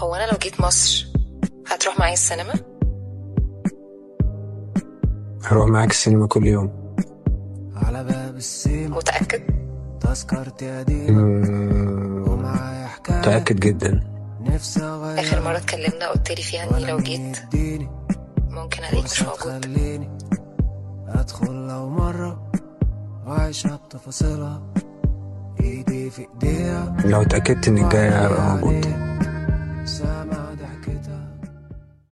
هو انا لو جيت مصر هتروح معايا السينما هروح معاك السينما كل يوم على باب السيما متاكد تذكرتي قديمة مم، ومعايا حكاية متأكد جدا نفسي أغير اخر مره اتكلمنا قلت لي فيها اني لو جيت اديني ممكن الاقيك مش فرصة موجود تخليني أدخل لو مرة وأعيشها بتفاصيلها إيدي في إيديها لو اتأكدت إنك جاي هبقى موجود ساعة